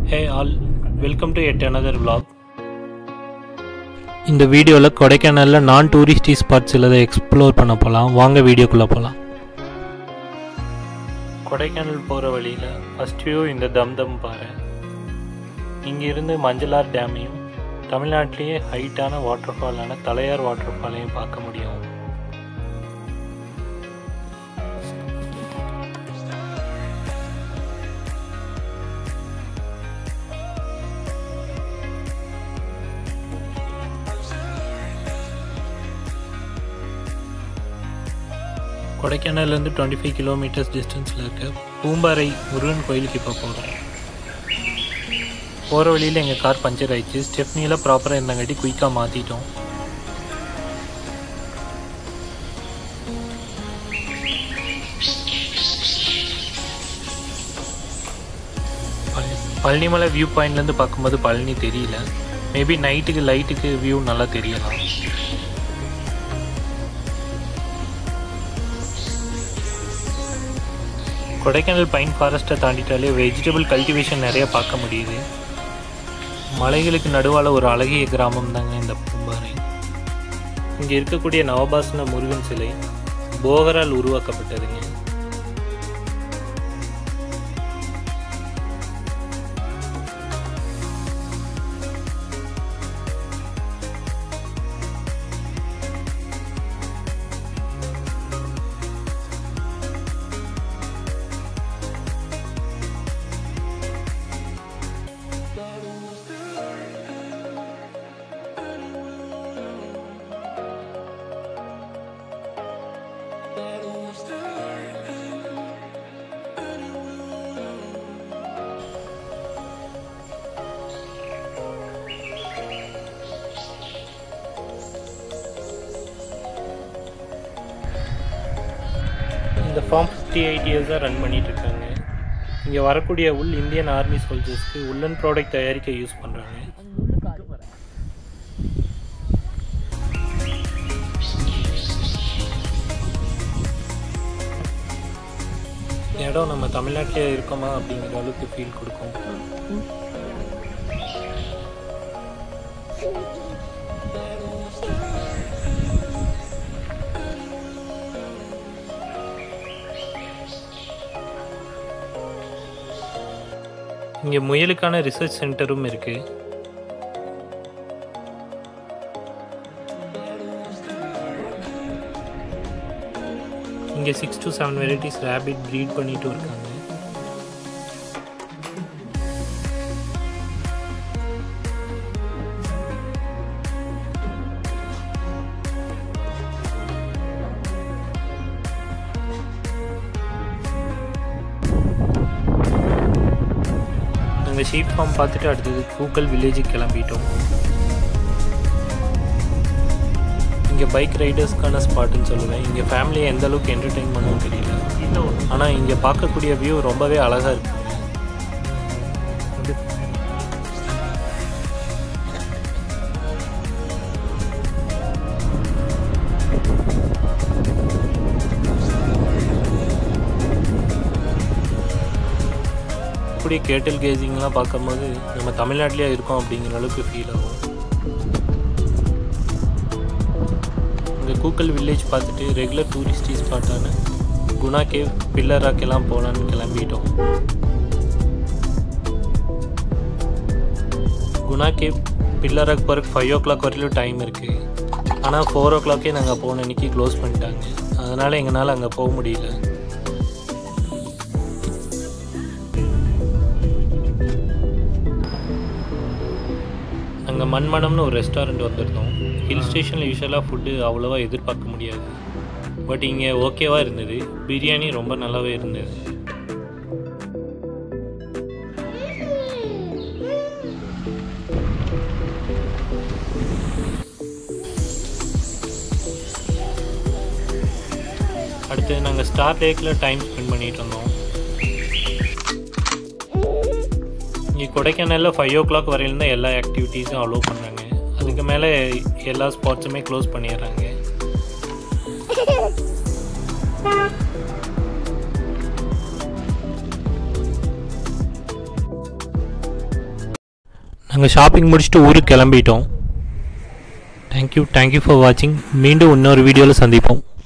hey all welcome to yet another vlog இந்த வீடியோவில் கொடைக்கானலில் நான் டூரிஸ்டி ஸ்பாட்ஸ் சிலதை எக்ஸ்ப்ளோர் பண்ண போகலாம் வாங்க வீடியோக்குள்ளே போகலாம் கொடைக்கானல் போகிற வழியில் ஃபஸ்ட் வியூ இந்த தம்தம் பாறை இங்கிருந்து மஞ்சளார் டேமையும் தமிழ்நாட்டிலேயே ஹைட்டான வாட்டர் ஃபாலான தலையார் வாட்டர் ஃபாலையும் பார்க்க முடியும் கொடைக்கானல்லேருந்து டுவெண்ட்டி ஃபைவ் கிலோமீட்டர்ஸ் டிஸ்டன்ஸில் இருக்க பூம்பாறை முருகன் கோயிலுக்கு இப்போ போகிறோம் போகிற வழியில் எங்கள் கார் பஞ்சர் ஆயிடுச்சு ஸ்டெப்னியில் ப்ராப்பராக இருந்தங்காட்டி குயிக்காக மாற்றிட்டோம் பழனிமலை வியூ பாயிண்ட்லேருந்து பார்க்கும்போது பழனி தெரியல மேபி நைட்டுக்கு லைட்டுக்கு வியூ நல்லா தெரியலாம் கொடைக்கானல் பைன் ஃபாரஸ்ட்டை தாண்டிட்டாலே வெஜிடபிள் கல்டிவேஷன் நிறைய பார்க்க முடியுது மலைகளுக்கு நடுவால் ஒரு அழகிய கிராமம் தாங்க இந்த பூம்பாறை இங்கே இருக்கக்கூடிய நவபாசன முருகன் சிலை போகரால் உருவாக்கப்பட்டதுங்க இந்த ஃபார்ம் ஃபிஃப்டி எயிட் இயர்ஸாக ரன் பண்ணிட்டு இருக்காங்க இங்கே வரக்கூடிய உள் இந்தியன் ஆர்மி சோல்ஜர்ஸ்க்கு உள்ளன் ப்ராடக்ட் தயாரிக்க யூஸ் பண்ணுறாங்க இடம் நம்ம தமிழ்நாட்டிலே இருக்கோமா அப்படிங்கிற அளவுக்கு ஃபீல் கொடுக்கும் இங்கே முயலுக்கான ரிசர்ச் சென்டரும் இருக்குது இங்கே six to seven varieties rabbit breed பண்ணிட்டும் இருக்காங்க நாங்கள் ஷீப் ஃபார்ம் பார்த்துட்டு அடுத்தது கூக்கல் வில்லேஜுக்கு கிளம்பிட்டோம் இங்கே பைக் ரைடர்ஸ்க்கான ஸ்பாட்டுன்னு சொல்லுவேன் இங்கே ஃபேமிலியை எந்த அளவுக்கு என்டர்டெயின் பண்ணுவோம் தெரியல ஆனால் இங்கே பார்க்கக்கூடிய வியூ ரொம்பவே அழகாக இருக்குங்க இப்படி கேட்டில் கேசிங்லாம் பார்க்கும்போது நம்ம தமிழ்நாட்டிலேயே இருக்கோம் அப்படிங்கிற அளவுக்கு ஃபீல் ஆகும் இந்த கூக்கல் வில்லேஜ் பார்த்துட்டு ரெகுலர் டூரிஸ்டி ஸ்பாட்டான குணா கேவ் பில்லர் ராக் எல்லாம் போகலான்னு கிளம்பிட்டோம் குணா கேவ் பில்லர் ராக் போகிறக்கு ஃபைவ் ஓ கிளாக் வரையிலும் டைம் இருக்குது ஆனால் ஃபோர் ஓ கிளாக்கே நாங்கள் போன அன்றைக்கி க்ளோஸ் பண்ணிட்டாங்க அதனால் எங்களால் அங்கே போக முடியல அங்கே மண்மனம்னு ஒரு ரெஸ்டாரண்ட் வந்திருந்தோம் ஹில் ஸ்டேஷனில் யூஸ்வலாக ஃபுட்டு அவ்வளோவா எதிர்பார்க்க முடியாது பட் இங்கே ஓகேவாக இருந்தது பிரியாணி ரொம்ப நல்லாவே இருந்தது அடுத்து நாங்கள் ஸ்டார் லேக்கில் டைம் ஸ்பெண்ட் பண்ணிகிட்டு இருந்தோம் இங்கே கொடைக்கானலில் ஃபைவ் ஓ கிளாக் வரையிலும் தான் எல்லா ஆக்டிவிட்டீஸும் அலோவ் பண்ணுறாங்க அதுக்கு மேலே எல்லா ஸ்பாட்ஸுமே க்ளோஸ் பண்ணிடுறாங்க நாங்கள் ஷாப்பிங் முடிச்சுட்டு ஊருக்கு கிளம்பிட்டோம் தேங்க்யூ தேங்க்யூ ஃபார் வாட்சிங் மீண்டும் இன்னொரு வீடியோவில் சந்திப்போம்